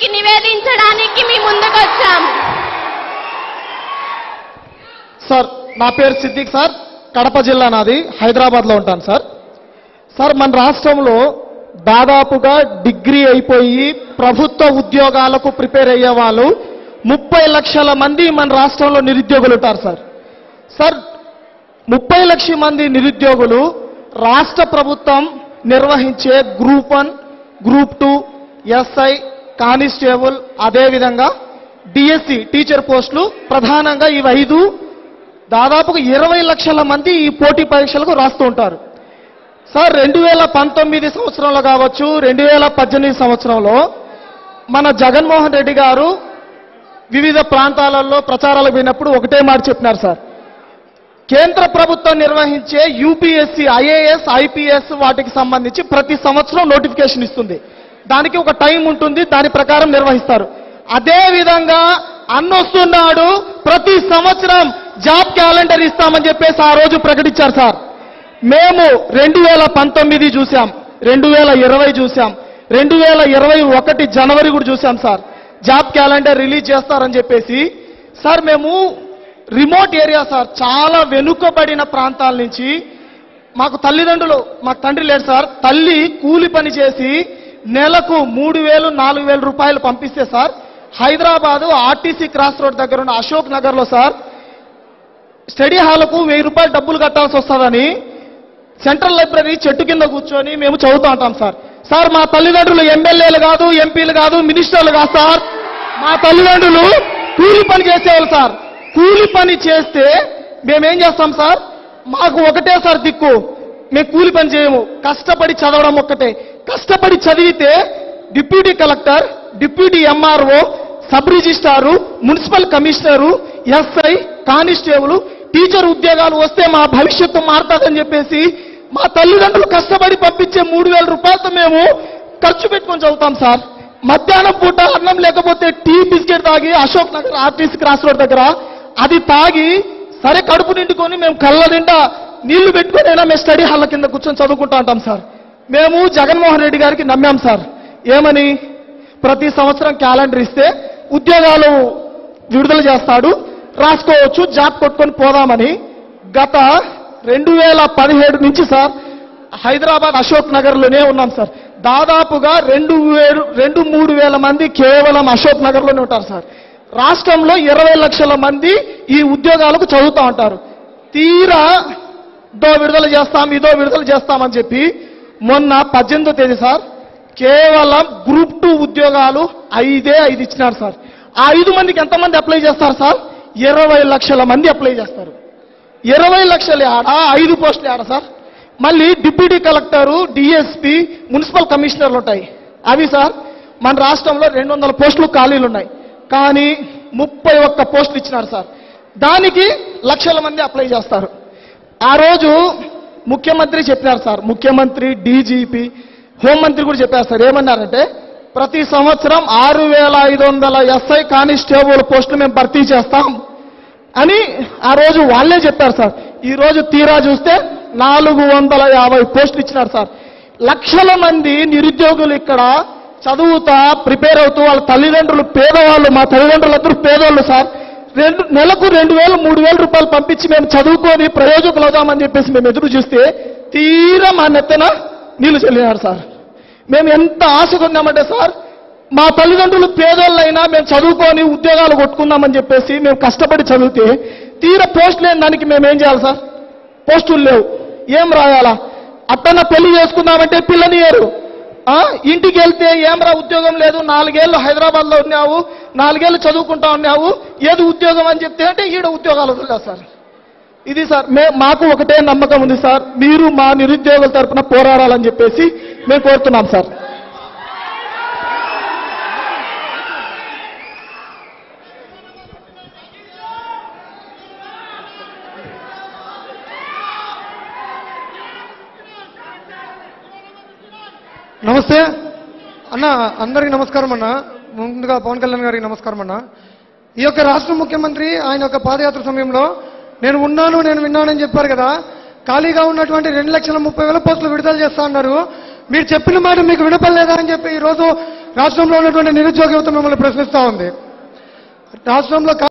నివేదించడానికి మీ ముందుకు వచ్చాం సార్ నా పేరు సిద్దిక్ సార్ కడప జిల్లా నాది హైదరాబాద్లో ఉంటాను సార్ సార్ మన రాష్ట్రంలో దాదాపుగా డిగ్రీ అయిపోయి ప్రభుత్వ ఉద్యోగాలకు ప్రిపేర్ అయ్యే వాళ్ళు ముప్పై లక్షల మంది మన రాష్ట్రంలో నిరుద్యోగులు ఉంటారు సార్ సార్ ముప్పై లక్షల మంది నిరుద్యోగులు రాష్ట్ర ప్రభుత్వం నిర్వహించే group one group two SI constable అదేవిధంగా డిఎస్సి టీచర్ పోస్టులు ప్రధానంగా ఇవి ఐదు దాదాపుగా ఇరవై లక్షల మంది ఈ పోటీ పరీక్షలకు రాస్తూ ఉంటారు సార్ రెండు వేల పంతొమ్మిది సంవత్సరంలో కావచ్చు రెండు వేల పద్దెనిమిది సంవత్సరంలో మన జగన్మోహన్ రెడ్డి గారు వివిధ ప్రాంతాలలో ప్రచారాలకు పోయినప్పుడు ఒకటే మాట చెప్పినారు సార్ కేంద్ర ప్రభుత్వం నిర్వహించే యూపీఎస్సీ ఐఏఎస్ ఐపీఎస్ వాటికి సంబంధించి ప్రతి సంవత్సరం నోటిఫికేషన్ ఇస్తుంది దానికి ఒక టైం ఉంటుంది దాని ప్రకారం నిర్వహిస్తారు అదే విధంగా అన్నొస్తున్నాడు ప్రతి సంవత్సరం జాబ్ క్యాలెండర్ ఇస్తామని చెప్పేసి ఆ రోజు ప్రకటించారు సార్ మేము రెండు వేల పంతొమ్మిది చూసాం రెండు వేల ఇరవై చూసాం రెండు వేల ఇరవై ఒకటి జనవరి కూడా చూసాం సార్ జాబ్ క్యాలెండర్ రిలీజ్ చేస్తారని చెప్పేసి సార్ మేము రిమోట్ ఏరియా సార్ చాలా వెనుకబడిన ప్రాంతాల నుంచి మాకు తల్లిదండ్రులు మాకు తండ్రి లేడు సార్ తల్లి కూలి పని చేసి నెలకు మూడు వేలు నాలుగు వేల రూపాయలు పంపిస్తే sir Hyderabad RTC cross road దగ్గర ఉన్న అశోక్ నగర్లో సార్ స్టడీ హాల్కు వెయ్యి రూపాయలు డబ్బులు కట్టాల్సి వస్తుందని సెంట్రల్ లైబ్రరీ చెట్టు కింద కూర్చొని మేము చదువుతూ ఉంటాం సార్ సార్ మా తల్లిదండ్రులు ఎమ్మెల్యేలు కాదు ఎంపీలు కాదు మినిస్టర్లు కాదు సార్ మా తల్లిదండ్రులు కూలి పని చేసేవాళ్ళు సార్ కూలి పని చేస్తే మేమేం చేస్తాం సార్ మాకు ఒకటే సార్ దిక్కు మేము కూలి పని చేయము కష్టపడి చదవడం ఒక్కటే కష్టపడి చదివితే deputy collector deputy MRO sub registrar municipal commissioner SI constable teacher ఉద్యోగాలు వస్తే మా భవిష్యత్తు మారుతుందని చెప్పేసి మా తల్లిదండ్రులు కష్టపడి పంపించే మూడు వేల రూపాయలతో మేము ఖర్చు పెట్టుకొని చదువుతాం సార్ మధ్యాహ్నం పూట అన్నం లేకపోతే టీ బిస్కెట్ తాగి Ashok Nagar RTC cross road దగ్గర అది తాగి సరే కడుపు నిండుకొని మేము కళ్ళ నిండా నీళ్లు పెట్టుకొని అయినా మేము స్టడీ హాల్ల కింద కూర్చొని చదువుకుంటా ఉంటాం సార్ మేము జగన్మోహన్ రెడ్డి గారికి నమ్మాం సార్ ఏమని ప్రతి సంవత్సరం క్యాలెండర్ ఇస్తే ఉద్యోగాలు విడుదల చేస్తాడు రాసుకోవచ్చు జాబ్ కొట్టుకొని పోదామని గత రెండు వేల పదిహేడు నుంచి సార్ హైదరాబాద్ అశోక్ నగర్లోనే ఉన్నాం సార్ దాదాపుగా రెండు వేలు రెండు మూడు వేల మంది కేవలం అశోక్ నగర్లోనే ఉంటారు సార్ రాష్ట్రంలో ఇరవై లక్షల మంది ఈ ఉద్యోగాలకు చదువుతూ ఉంటారు తీరా దో విడుదల చేస్తాం ఇదో విడుదల చేస్తామని చెప్పి మొన్న పద్దెనిమిదో తేదీ సార్ కేవలం గ్రూప్ టూ ఉద్యోగాలు ఐదే ఐదు ఇచ్చినారు సార్ ఆ ఐదు మందికి ఎంతమంది అప్లై చేస్తారు సార్ ఇరవై లక్షల మంది అప్లై చేస్తారు ఇరవై లక్షలు ఆడ ఐదు పోస్టులు ఆడ సార్ మళ్ళీ డిప్యూటీ కలెక్టరు డిఎస్పి మున్సిపల్ కమిషనర్లు ఉంటాయి అవి సార్ మన రాష్ట్రంలో రెండు వందల పోస్టులు ఖాళీలు ఉన్నాయి కానీ ముప్పై ఒక్క పోస్టులు ఇచ్చినారు సార్ దానికి లక్షల మంది అప్లై చేస్తారు ఆ రోజు ముఖ్యమంత్రి చెప్పినారు సార్ ముఖ్యమంత్రి డీజీపీ హోంమంత్రి కూడా చెప్పారు సార్ ఏమన్నారంటే ప్రతి సంవత్సరం ఆరు వేల ఐదు వందల ఎస్ఐ కానిస్టేబుల్ పోస్టులు మేము భర్తీ చేస్తాం అని ఆ రోజు వాళ్ళే చెప్పారు సార్ ఈ రోజు తీరా చూస్తే నాలుగు వందల యాభై పోస్టులు ఇచ్చినారు సార్ లక్షల మంది నిరుద్యోగులు ఇక్కడ చదువుతా ప్రిపేర్ అవుతూ వాళ్ళ తల్లిదండ్రులు పేదవాళ్ళు మా తల్లిదండ్రులందరూ పేదవాళ్ళు సార్ రెండు నెలకు రెండు వేలు మూడు వేల రూపాయలు పంపించి మేము చదువుకొని ప్రయోజకులు అవుదామని చెప్పేసి మేము ఎదురు చూస్తే తీరా మా నెత్తన నీళ్లు చెల్లినారు సార్ మేము ఎంత ఆశగా ఉన్నామంటే సార్ మా తల్లిదండ్రులు పేదోళ్ళైనా మేము చదువుకొని ఉద్యోగాలు కొట్టుకుందామని చెప్పేసి మేము కష్టపడి చదివితే తీర పోస్ట్ లేని దానికి మేము ఏం చేయాలి సార్ పోస్టులు లేవు ఏం రాయాలా అట్టన్న పెళ్లి చేసుకుందామంటే పిల్లనియరు ఆ, ఇంటికి వెళ్తే ఏమరా ఉద్యోగం లేదు నాలుగేళ్లు హైదరాబాద్లో ఉన్నావు నాలుగేళ్లు చదువుకుంటా ఉన్నావు ఏది ఉద్యోగం అని చెప్తే అంటే ఈడ ఉద్యోగాలు వదిలేదు సార్ ఇది సార్ మే మాకు ఒకటే నమ్మకం ఉంది సార్ మీరు మా నిరుద్యోగుల తరపున పోరాడాలని చెప్పేసి మేము కోరుతున్నాం సార్ నమస్తే అన్న అందరికీ నమస్కారం అన్న ముందుగా పవన్ కళ్యాణ్ గారికి నమస్కారం అన్న ఈ యొక్క రాష్ట్ర ముఖ్యమంత్రి ఆయన యొక్క పాదయాత్ర సమయంలో నేను ఉన్నాను నేను విన్నానని చెప్పారు కదా ఖాళీగా ఉన్నటువంటి రెండు లక్షల ముప్పై వేల పోస్టులు విడుదల చేస్తా అన్నారు మీరు చెప్పిన మాట మీకు వినపడలేదా అని చెప్పి ఈ రోజు రాష్ట్రంలో ఉన్నటువంటి నిరుద్యోగ యువత మిమ్మల్ని ప్రశ్నిస్తూ ఉంది రాష్ట్రంలో